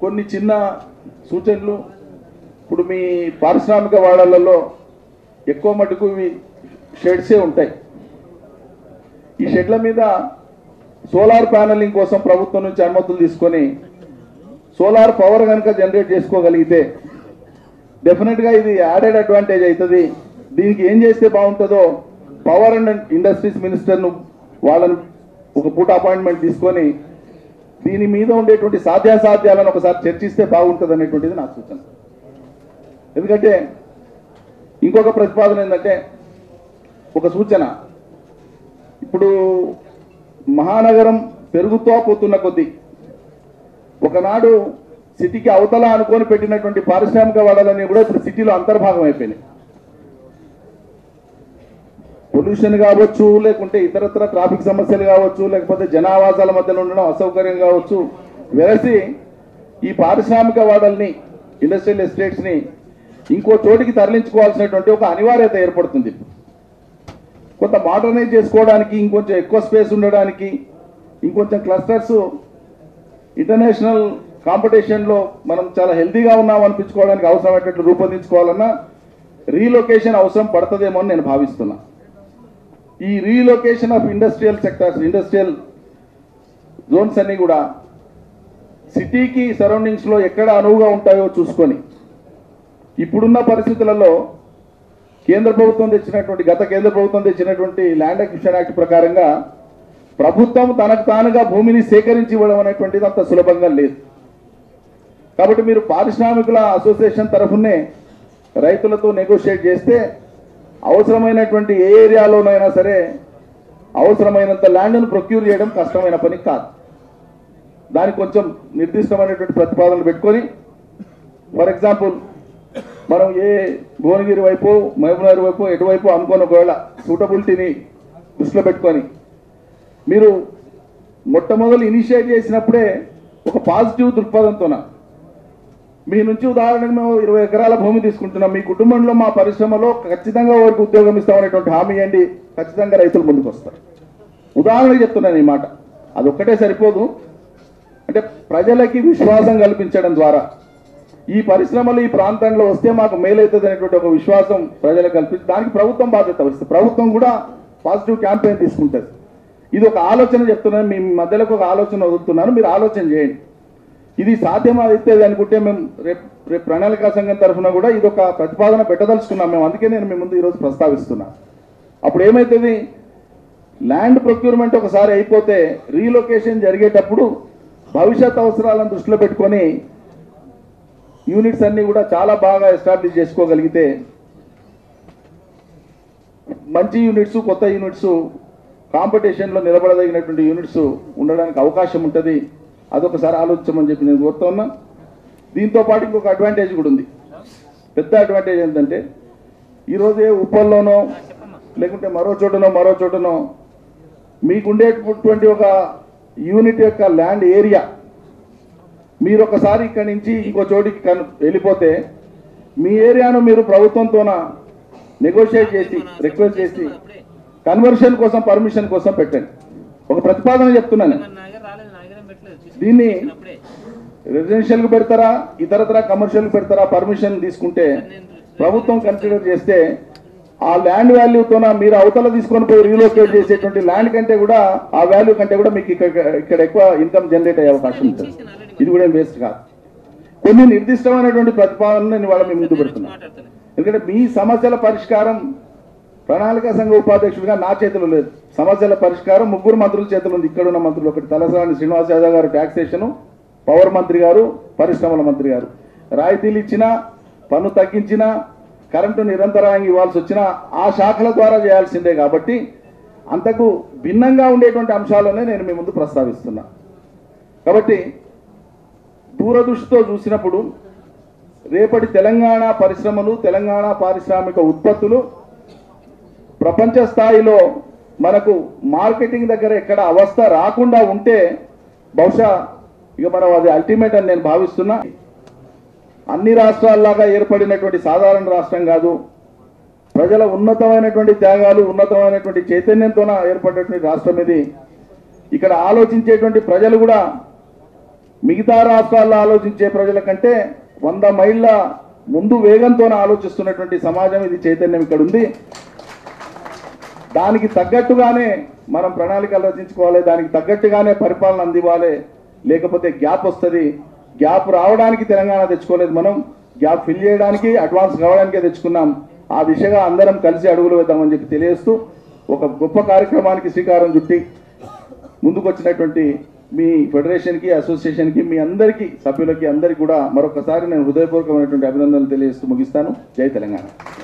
కొన్ని చిన్న సూచనలు ఇప్పుడు మీ పారిశ్రామిక వాడలలో ఎక్కువ మటుకు ఇవి షెడ్సే ఉంటాయి ఈ షెడ్ల మీద సోలార్ ప్యానలింగ్ కోసం ప్రభుత్వం నుంచి అనుమతులు తీసుకొని సోలార్ పవర్ కనుక జనరేట్ చేసుకోగలిగితే డెఫినెట్గా ఇది యాడెడ్ అడ్వాంటేజ్ అవుతుంది దీనికి ఏం చేస్తే బాగుంటుందో పవర్ అండ్ ఇండస్ట్రీస్ మినిస్టర్ను వాళ్ళని ఒక పూట అపాయింట్మెంట్ తీసుకొని దీని మీద ఉండేటువంటి సాధ్యాసాధ్యాలను ఒకసారి చర్చిస్తే బాగుంటుంది అనేటువంటిది నా సూచన ఎందుకంటే ఇంకొక ప్రతిపాదన ఏంటంటే ఒక సూచన ఇప్పుడు మహానగరం పెరుగుతూ పోతున్న కొద్దీ ఒకనాడు సిటీకి అవతల అనుకొని పెట్టినటువంటి పారిశ్రామిక వాడాలని కూడా ఇప్పుడు సిటీలో అంతర్భాగం అయిపోయినాయి పొల్యూషన్ కావచ్చు లేకుంటే ఇతరత్ర ట్రాఫిక్ సమస్యలు కావచ్చు లేకపోతే జనావాసాల మధ్యలో ఉండడం అసౌకర్యం కావచ్చు వెరసి ఈ పారిశ్రామిక వాడల్ని ఇండస్ట్రియల్ ఎస్టేట్స్ని ఇంకో చోటికి తరలించుకోవాల్సినటువంటి ఒక అనివార్యత ఏర్పడుతుంది ఇప్పుడు కొంత మోడర్నైజ్ చేసుకోవడానికి ఇంకొంచెం ఎక్కువ స్పేస్ ఉండడానికి ఇంకొంచెం క్లస్టర్స్ ఇంటర్నేషనల్ కాంపిటీషన్లో మనం చాలా హెల్తీగా ఉన్నాం అనిపించుకోవడానికి అవసరమైనట్లు రూపొందించుకోవాలన్నా రీలొకేషన్ అవసరం పడుతుందేమో అని నేను భావిస్తున్నా ఈ relocation of industrial sectors industrial zones అన్ని కూడా సిటీకి సరౌండింగ్స్లో ఎక్కడ అనువుగా ఉంటాయో చూసుకొని ఇప్పుడున్న పరిస్థితులలో కేంద్ర ప్రభుత్వం తెచ్చినటువంటి గత కేంద్ర ప్రభుత్వం తెచ్చినటువంటి ల్యాండ్ అక్విజిషన్ యాక్ట్ ప్రకారంగా ప్రభుత్వం తనకు తానుగా భూమిని సేకరించి ఇవ్వడం అనేటువంటిది అంత సులభంగా లేదు కాబట్టి మీరు పారిశ్రామికుల అసోసియేషన్ తరఫునే రైతులతో నెగోషియేట్ చేస్తే అవసరమైనటువంటి ఏ ఏరియాలోనైనా సరే అవసరమైనంత ల్యాండ్ను ప్రొక్యూర్ చేయడం కష్టమైన పని కాదు దానికి కొంచెం నిర్దిష్టమైనటువంటి ప్రతిపాదనలు పెట్టుకొని ఫర్ ఎగ్జాంపుల్ మనం ఏ భువనగిరి వైపు మహబూబ్నగర్ వైపు ఎటువైపు అనుకోని ఒకవేళ సూటబిలిటీని దృష్టిలో పెట్టుకొని మీరు మొట్టమొదలు ఇనిషియేట్ చేసినప్పుడే ఒక పాజిటివ్ దృక్పథంతోన మీ నుంచి ఉదాహరణకు మేము ఇరవై ఎకరాల భూమి తీసుకుంటున్నాం మీ కుటుంబంలో మా పరిశ్రమలో ఖచ్చితంగా వారికి ఉద్యోగం ఇస్తామనేటువంటి హామీ ఇవ్వండి ఖచ్చితంగా రైతులు ముందుకు వస్తారు ఉదాహరణకు చెప్తున్నాను ఈ మాట అది ఒక్కటే సరిపోదు అంటే ప్రజలకి విశ్వాసం కల్పించడం ద్వారా ఈ పరిశ్రమలు ఈ ప్రాంతంలో వస్తే మాకు మేలవుతుంది అనేటువంటి ఒక విశ్వాసం ప్రజలకు కల్పించి దానికి ప్రభుత్వం బాధ్యత వస్తుంది ప్రభుత్వం కూడా పాజిటివ్ క్యాంపెయిన్ తీసుకుంటుంది ఇది ఒక ఆలోచన చెప్తున్నాను మీ మధ్యలోకి ఒక ఆలోచన వదులుతున్నాను మీరు ఆలోచన చేయండి ఇది సాధ్యమైతే అనుకుంటే మేము రేపు రేపు ప్రణాళికా సంఘం తరఫున కూడా ఇది ఒక ప్రతిపాదన పెట్టదలుచుకున్నాం మేము అందుకే నేను మీ ముందు ఈరోజు ప్రస్తావిస్తున్నా అప్పుడు ఏమవుతుంది ల్యాండ్ ప్రొక్యూర్మెంట్ ఒకసారి అయిపోతే రీలొకేషన్ జరిగేటప్పుడు భవిష్యత్ అవసరాలను దృష్టిలో పెట్టుకొని యూనిట్స్ అన్ని కూడా చాలా బాగా ఎస్టాబ్లిష్ చేసుకోగలిగితే మంచి యూనిట్స్ కొత్త యూనిట్స్ కాంపిటీషన్లో నిలబడదగినటువంటి యూనిట్స్ ఉండడానికి అవకాశం ఉంటుంది అదొకసారి ఆలోచించమని చెప్పి నేను కోరుతా ఉన్నా దీంతో పాటు ఇంకొక అడ్వాంటేజ్ కూడా ఉంది పెద్ద అడ్వాంటేజ్ ఏంటంటే ఈరోజే ఉప్పల్లోనో లేకుంటే మరో చోటనో మరో చోటనో మీకుండేటటువంటి ఒక యూనిట్ యొక్క ల్యాండ్ ఏరియా మీరు ఒకసారి ఇక్కడి నుంచి ఇంకో చోటికి కన్- వెళ్ళిపోతే మీ ఏరియాను మీరు ప్రభుత్వంతోన నెగోషియేట్ చేసి రిక్వెస్ట్ చేసి కన్వర్షన్ కోసం పర్మిషన్ కోసం పెట్టండి ఒక ప్రతిపాదన చెప్తున్నాను నాగర్ రాలేదు నాగరం పెట్టలేదు దీన్ని అప్పుడే రెసిడెన్షియల్ పెడతారా ఇతరత్ర కమర్షియల్ పెడతారా పర్మిషన్ తీసుకుంటే ప్రభుత్వం కన్సిడర్ చేస్తే ఆ ల్యాండ్ వాల్యూతోన మీరు అవతల తీసుకొని పోయి రీలోకేట్ చేసేటువంటి ల్యాండ్ కంటే కూడా ఆ వాల్యూ కంటే కూడా మీకు ఇక్కడ ఇక్కడ ఎక్కువ ఇన్కమ్ జనరేట్ అయ్యే అవకాశం ఉంటుంది ఇది కూడా ఏం వేస్ట్ కాదు కొన్ని నిర్దిష్టమైనటువంటి ప్రతిపాదనలు నేను వాళ్ళ మీ ముందు పెడుతున్నాను మాట్లాడతాను ఎందుకంటే మీ సమస్యల పరిష్కారం ప్రణాళిక సంఘ ఉపాధ్యక్షుడిగా నా చేతిలో లేదు సమస్యల పరిష్కారం ముగ్గురు మంత్రుల చేతిలో ఉంది ఇక్కడ ఉన్న మంత్రులు ఒకటి తలసాని శ్రీనివాస్ యాదవ్ గారు ట్యాక్సేషన్ పవర్ మంత్రి గారు పరిశ్రమల మంత్రి గారు రాయితీలు ఇచ్చినా పన్ను తగ్గించినా కరెంటు నిరంతరాయంగా ఇవ్వాల్సి వచ్చినా ఆ శాఖల ద్వారా చేయాల్సిందే కాబట్టి అంతకు భిన్నంగా ఉండేటువంటి అంశాలనే నేను మీ ముందు ప్రస్తావిస్తున్నా కాబట్టి దూరదృష్టితో చూసినప్పుడు రేపటి తెలంగాణ పరిశ్రమలు తెలంగాణ పారిశ్రామిక ఉత్పత్తులు ప్రపంచ స్థాయిలో మనకు మార్కెటింగ్ దగ్గర ఎక్కడ అవస్థ రాకుండా ఉంటే బహుశా ఇక మనం అది అల్టిమేట్ అని నేను భావిస్తున్నా అన్ని రాష్ట్రాల్లాగా ఏర్పడినటువంటి సాధారణ రాష్ట్రం కాదు ప్రజల ఉన్నతమైనటువంటి త్యాగాలు ఉన్నతమైనటువంటి చైతన్యంతోన ఏర్పడినటువంటి రాష్ట్రం ఇది ఇక్కడ ఆలోచించేటువంటి ప్రజలు కూడా మిగతా రాష్ట్రాల్లో ఆలోచించే ప్రజల కంటే వంద మైళ్ళ ముందు వేగంతో ఆలోచిస్తున్నటువంటి సమాజం ఇది చైతన్యం ఇక్కడ ఉంది దానికి తగ్గట్టుగానే మనం ప్రణాళికలు రచించుకోవాలి దానికి తగ్గట్టుగానే పరిపాలన అందివ్వాలి లేకపోతే గ్యాప్ వస్తుంది గ్యాప్ రావడానికి తెలంగాణ తెచ్చుకోలేదు మనం గ్యాప్ ఫిల్ చేయడానికి అడ్వాన్స్ కావడానికే తెచ్చుకున్నాం ఆ దిశగా అందరం కలిసి అడుగులు వేద్దామని చెప్పి తెలియజేస్తూ ఒక గొప్ప కార్యక్రమానికి శ్రీకారం చుట్టి ముందుకు వచ్చినటువంటి మీ ఫెడరేషన్కి అసోసియేషన్కి మీ అందరికీ సభ్యులకి అందరికీ కూడా మరొకసారి నేను హృదయపూర్వకమైనటువంటి అభినందనలు తెలియజేస్తూ ముగిస్తాను జై తెలంగాణ